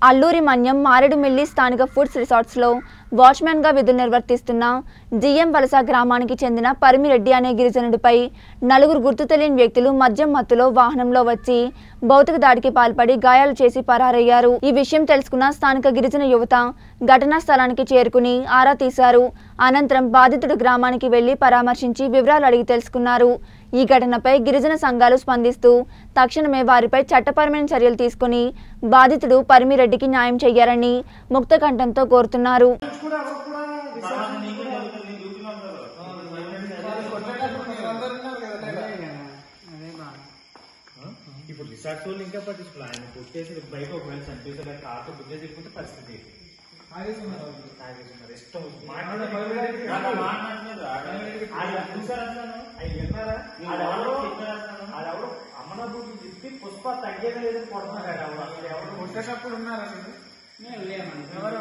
అల్లూరి మన్యం మారేడుమిల్లి స్థానిక ఫుడ్స్ రిసార్ట్స్లో వాచ్మెన్గా విధులు నిర్వర్తిస్తున్న జిఎం వలస గ్రామానికి చెందిన పరిమిరెడ్డి అనే గిరిజనుడిపై నలుగురు గుర్తు తెలియని వ్యక్తులు మద్యం మత్తులో వాహనంలో వచ్చి భౌతిక దాడికి పాల్పడి గాయాలు చేసి పరారయ్యారు ఈ విషయం తెలుసుకున్న స్థానిక గిరిజన యువత ఘటనా స్థలానికి చేరుకుని ఆరా తీశారు అనంతరం బాధితుడు గ్రామానికి వెళ్లి పరామర్శించి వివరాలు అడిగి తెలుసుకున్నారు ఈ ఘటనపై గిరిజన సంఘాలు స్పందిస్తూ తక్షణమే వారిపై చట్టపరమైన చర్యలు తీసుకుని బాధితుడు పరిమిరెడ్డికి న్యాయం చేయాలని ముక్తకంఠంతో కోరుతున్నారు ఇప్పుడు రిసార్ట్స్ వాళ్ళు ఇంకా పట్టించుకోవాలి ఆయన కొట్టేసి బైక్ ఒకవేళ చంపేసి అలా కార్తో బుద్ధి చెప్పుకుంటే పరిస్థితి ఏంటి? తాగేస్తున్నారు. ఇష్టం వచ్చింది. మాట్లాడలేదు. అలా మాట్లాడలేదు. ఆయన చూసారా అసలు? ఆయన విన్నారా? ఆడెవడో ఆడెవడో అమ్మనప్పుడు చెప్పి పుష్ప తగ్గేది లేదని కొడుతున్నాడు ఆడ ఎవడో. అసలు ఎవడో కొట్టేటప్పుడు ఉన్నారా మీరు ఎవరు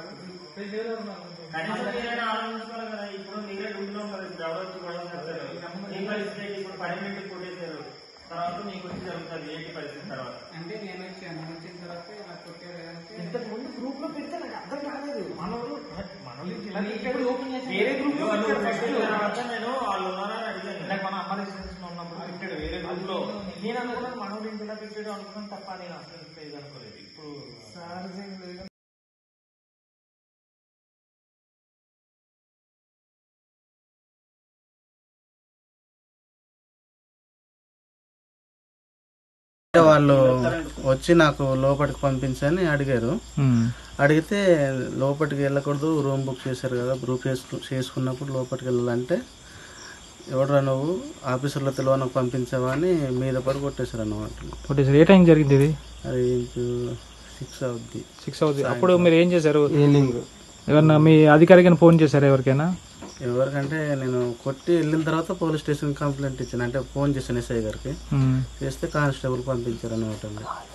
కనీసం మీరైనా ఆలోచించుకోవాలి కదా ఇప్పుడు మీరే డ్యూటీలో ఉన్నారు ఇప్పుడు ఎవరో వచ్చి గొడవ చేస్తారు మీ పరిస్థితి ఏంటి? ఇప్పుడు పది మినిట్ కొట్టేశారు తర్వాత మీకు వచ్చి జరుగుతుంది ఏంటి పరిస్థితి తర్వాత అంటే నేను వచ్చాను వచ్చిన తర్వాత ఇలా కొట్టారు అంటే ఇంతకు ముందు గ్రూప్ లో పెడితే నాకు అర్థం కాలేదు మనోడు మనోడు ఇలా ఇప్పుడు పెట్టాడు. ఓపెన్ చేసి వేరే గ్రూప్ లో వాళ్ళు పెట్టాడు ఫస్ట్ first. తర్వాత నేను వాళ్ళు ఉన్నారా అని అడిగాను ఇందాక మన అమ్మ రెసిడెన్స్ లో ఉన్నప్పుడు పెట్టాడు వేరే గ్రూప్ లో నేను అనుకున్నాను మనోడు ఇంటిలా పెట్టాడు అనుకున్నాను తప్ప నేను అసలు ఇంత ఇది అనుకోలేదు ఇప్పుడు వాళ్ళు వచ్చి నాకు లోపలికి పంపించని అడిగారు అడిగితే లోపలికి వెళ్ళకూడదు రూమ్ బుక్ చేశారు కదా బుక్ చేసుకు చేసుకున్నప్పుడు లోపలికి వెళ్ళాలంటే ఎవడరా నువ్వు ఆఫీసర్లో తెలియనకు పంపించావా అని మీద పడి కొట్టేశారు అన్నమాట ఒకటి ఏ టైం జరిగింది ఇది అది సిక్స్ అవుద్ది సిక్స్ అవుతుంది అప్పుడు మీరు ఏం చేశారు ఎవరన్నా మీ అధికారికైనా ఫోన్ చేశారు ఎవరికైనా ఎవరికంటే నేను కొట్టి వెళ్ళిన తర్వాత పోలీస్ స్టేషన్ కంప్లైంట్ ఇచ్చాను అంటే ఫోన్ చేశాను ఎస్ఐ గారికి ఉమ్. చేస్తే కానిస్టేబుల్ పంపించారు అన్నమాట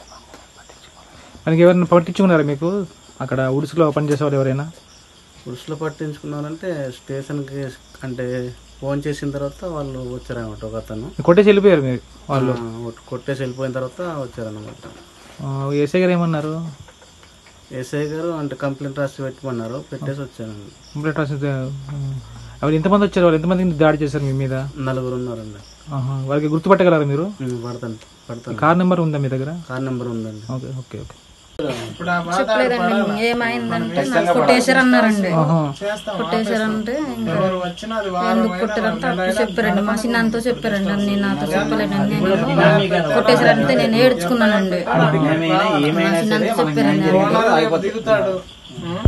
మనకి ఎవరైనా పట్టించుకున్నారా మీకు అక్కడ ఉడుసులో పనిచేసే వాళ్ళు ఎవరైనా పురుషులు పట్టించుకున్నారంటే స్టేషన్కి అంటే ఫోన్ చేసిన తర్వాత వాళ్ళు వచ్చారన్నమాట ఒక అతను కొట్టేసి వెళ్ళిపోయారు మీరు వాళ్ళు ఆ, కొట్- కొట్టేసి వెళ్ళిపోయిన తర్వాత వచ్చారన్నమాట ఎస్ఐ గారు ఏమన్నారు ఎస్ఐ గారు అంటే కంప్లైంట్ రాసి పెట్టమన్నారు పెట్టేసి వచ్చాను కంప్లీట్ రాసి అవి ఎంతమంది వచ్చారు వాళ్ళు ఎంతమంది దాడి చేశారు మీ మీద నలుగురు ఉన్నారండి ఆహా. వాళ్ళకి గుర్తుపట్టగలరా మీరు ఉమ్, పడతాను పడతాను కార్ నెంబర్ ఉందా మీ దగ్గర కార్ నెంబర్ ఉందండి ఓకే ఓకే ఓకే ఇప్పుడు ఆ బాధ చెప్పలేదండి ఏమైందంటే నాకు కొట్టేశారు అన్నారండి చేస్తాం కొట్టేశారంటే ఇంకా ఎవరు వచ్చినా అది వారం ఎందుకు కొట్టారంటే అప్పుడు చెప్పారండి మా చిన్నంతో చెప్పారండి అన్ని నాతో చెప్పలేదండి నేను కొట్టేశారంటే నేను ఏడ్చుకున్నానండి మా చిన్నంతో చెప్పారండి దిగుతాడు